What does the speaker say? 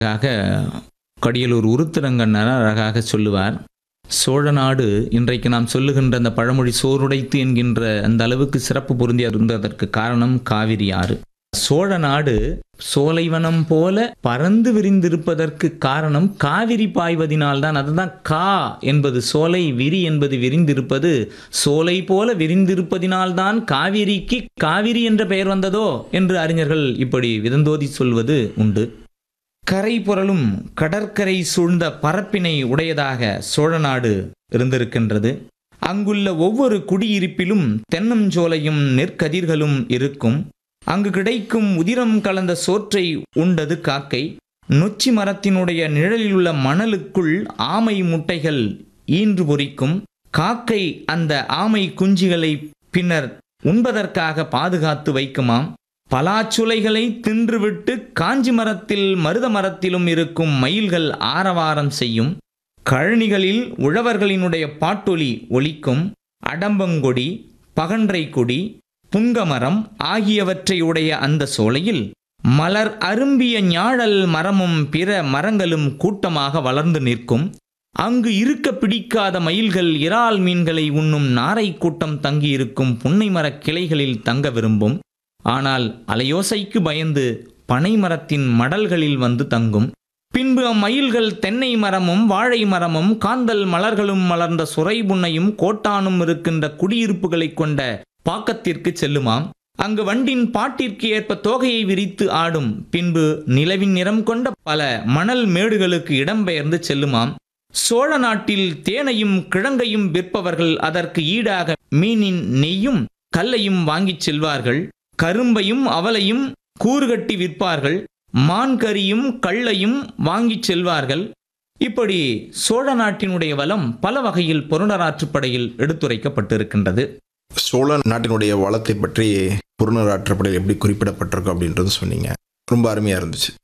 ஆக கடியலூர் உருத்திரங்கண்ணர் அழகாக சொல்லுவார் சோழ நாடு இன்றைக்கு நாம் சொல்லுகின்ற அந்த பழமொழி சோறுடைத்து என்கின்ற அந்த அளவுக்கு சிறப்பு பொருந்தி இருந்ததற்கு காரணம் காவிரி ஆறு சோழ நாடு சோலைவனம் போல பறந்து விரிந்திருப்பதற்கு காரணம் காவிரி பாய்வதினால்தான் அதுதான் கா என்பது சோலை விரி என்பது விரிந்திருப்பது சோலை போல விரிந்திருப்பதினால்தான் காவிரிக்கு காவிரி என்ற பெயர் வந்ததோ என்று அறிஞர்கள் இப்படி விதந்தோதி சொல்வது உண்டு கரை புரளும் கடற்கரை சூழ்ந்த பரப்பினை உடையதாக சோழநாடு இருந்திருக்கின்றது அங்குள்ள ஒவ்வொரு குடியிருப்பிலும் தென்னஞ்சோலையும் நெற்கதிர்களும் இருக்கும் அங்கு கிடைக்கும் உதிரம் கலந்த சோற்றை உண்டது காக்கை நொச்சி மரத்தினுடைய நிழலில் உள்ள மணலுக்குள் ஆமை முட்டைகள் ஈன்று பொறிக்கும் காக்கை அந்த ஆமை குஞ்சுகளை பின்னர் உண்பதற்காக பாதுகாத்து வைக்குமாம் பலாச்சுளைகளை தின்றுவிட்டு காஞ்சி மரத்தில் மருத மரத்திலும் இருக்கும் மயில்கள் ஆரவாரம் செய்யும் கழனிகளில் உழவர்களினுடைய பாட்டொலி ஒலிக்கும் அடம்பங்கொடி பகன்றை கொடி புங்கமரம் ஆகியவற்றை உடைய அந்த சோலையில் மலர் அரும்பிய ஞாழல் மரமும் பிற மரங்களும் கூட்டமாக வளர்ந்து நிற்கும் அங்கு இருக்க பிடிக்காத மயில்கள் இறால் மீன்களை உண்ணும் நாரை கூட்டம் தங்கியிருக்கும் புன்னை மரக் கிளைகளில் தங்க விரும்பும் ஆனால் அலையோசைக்கு பயந்து பனை மரத்தின் மடல்களில் வந்து தங்கும் பின்பு அம்மயில்கள் தென்னை மரமும் வாழை மரமும் காந்தல் மலர்களும் மலர்ந்த சுரை புன்னையும் கோட்டானும் இருக்கின்ற குடியிருப்புகளைக் கொண்ட பாக்கத்திற்கு செல்லுமாம் அங்கு வண்டின் பாட்டிற்கு ஏற்ப தோகையை விரித்து ஆடும் பின்பு நிலவின் நிறம் கொண்ட பல மணல் மேடுகளுக்கு இடம்பெயர்ந்து செல்லுமாம் சோழ நாட்டில் தேனையும் கிழங்கையும் விற்பவர்கள் அதற்கு ஈடாக மீனின் நெய்யும் கல்லையும் வாங்கிச் செல்வார்கள் கரும்பையும் அவலையும் கூறுகட்டி விற்பார்கள் மான்கரியும் கள்ளையும் வாங்கிச் செல்வார்கள் இப்படி சோழ நாட்டினுடைய வளம் பல வகையில் புறநராற்றுப்படையில் எடுத்துரைக்கப்பட்டிருக்கின்றது சோழ நாட்டினுடைய வளத்தை பற்றி புறநூறு ஆற்றப்படையில் எப்படி குறிப்பிடப்பட்டிருக்கும் அப்படின்றது சொன்னீங்க ரொம்ப அருமையாக இருந்துச்சு